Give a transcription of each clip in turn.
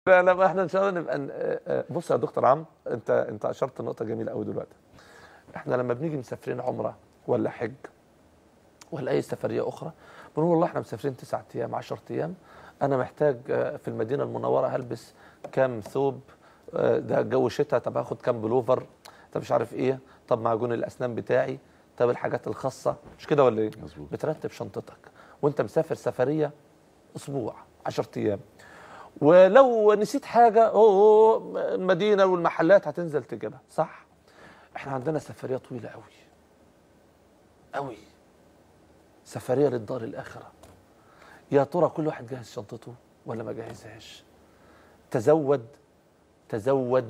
لا لا احنا ان شاء الله نبقى ن- آه، آه، بص يا دكتور عم انت انت اشرت نقطه جميله قوي دلوقتي احنا لما بنيجي مسافرين عمره ولا حج ولا اي سفريه اخرى بنقول والله احنا مسافرين تسعة ايام 10 ايام انا محتاج آه، في المدينه المنوره هلبس كام ثوب آه، ده جو شتاء طب هاخد كام بلوفر طب مش عارف ايه طب معجون الاسنان بتاعي طب الحاجات الخاصه مش كده ولا ايه مظبوط. بترتب شنطتك وانت مسافر سفريه اسبوع 10 ايام ولو نسيت حاجه اوه المدينه والمحلات هتنزل تجيبها صح احنا عندنا سفريه طويله قوي قوي سفريه للدار الاخره يا ترى كل واحد جهز شنطته ولا ما جهزهاش تزود تزود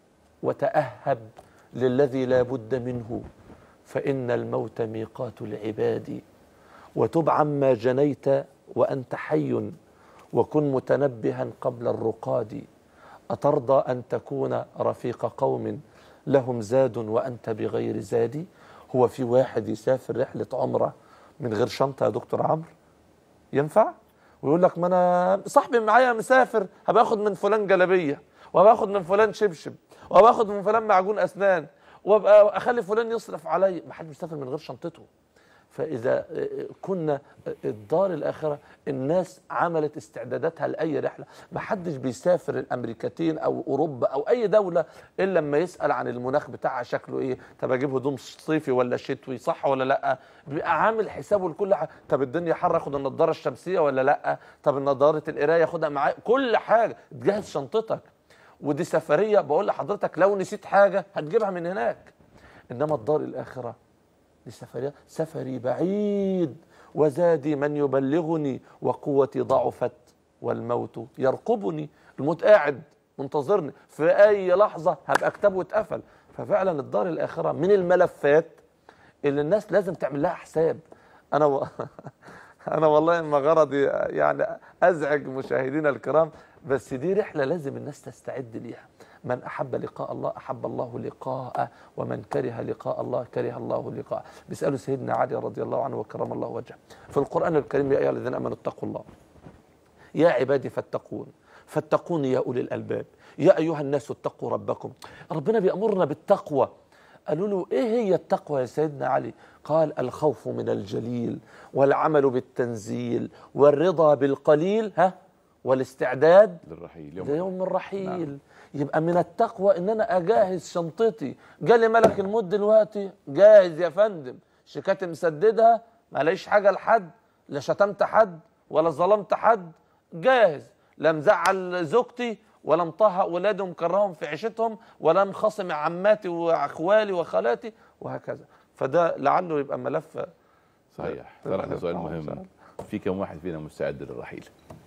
وتأهب للذي لا بد منه فإن الموت ميقات العباد وتب عما جنيت وأنت حي وكن متنبها قبل الرقاد أترضى أن تكون رفيق قوم لهم زاد وأنت بغير زاد هو في واحد يسافر رحلة عمرة من غير شنطة يا دكتور عمرو ينفع ويقول لك ما انا صاحبي معايا مسافر هبقى اخد من فلان جلابيه وهبقى اخد من فلان شبشب وهبقى اخد من فلان معجون اسنان وابقى اخلي فلان يصرف عليا ما حدش بيسافر من غير شنطته فاذا كنا الدار الاخره الناس عملت استعداداتها لاي رحله ما حدش بيسافر الامريكتين او اوروبا او اي دوله الا لما يسال عن المناخ بتاعها شكله ايه طب اجيب هدوم صيفي ولا شتوي صح ولا لا بيبقى عامل حسابه لكل حاجه طب الدنيا حر اخد النضاره الشمسيه ولا لا طب نضاره القرايه اخدها معايا كل حاجه تجهز شنطتك ودي سفريه بقول لحضرتك لو نسيت حاجه هتجيبها من هناك انما الدار الاخره دي سفرية سفري بعيد وزادي من يبلغني وقوتي ضعفت والموت يرقبني الموت قاعد منتظرني في أي لحظة هبقى كتاب واتقفل ففعلا الدار الآخرة من الملفات اللي الناس لازم تعمل لها حساب أنا و... أنا والله ما غرضي يعني أزعج مشاهدينا الكرام بس دي رحلة لازم الناس تستعد ليها من أحب لقاء الله أحب الله لقاءه ومن كره لقاء الله كره الله لقاءه بيسألوا سيدنا علي رضي الله عنه وكرم الله وجهه في القرآن الكريم يا أيها الذين آمنوا اتقوا الله يا عبادي فاتقون فاتقوني يا أولي الألباب يا أيها الناس اتقوا ربكم ربنا بيأمرنا بالتقوى قالوا له إيه هي التقوى يا سيدنا علي قال الخوف من الجليل والعمل بالتنزيل والرضا بالقليل ها والاستعداد للرحيل يوم ده يوم الرحيل نعم. يبقى من التقوى ان انا اجهز شنطتي جالي ملك الموت دلوقتي جاهز يا فندم شيكاتي مسددها ما لاقيش حاجه لحد لا شتمت حد ولا ظلمت حد جاهز لا مزعل زوجتي ولا مطهق ولادي ومكرههم في عيشتهم ولا مخاصم عماتي واخوالي وخالاتي وهكذا فده لعله يبقى ملف صحيح طرحنا سؤال مهم في كم واحد فينا مستعد للرحيل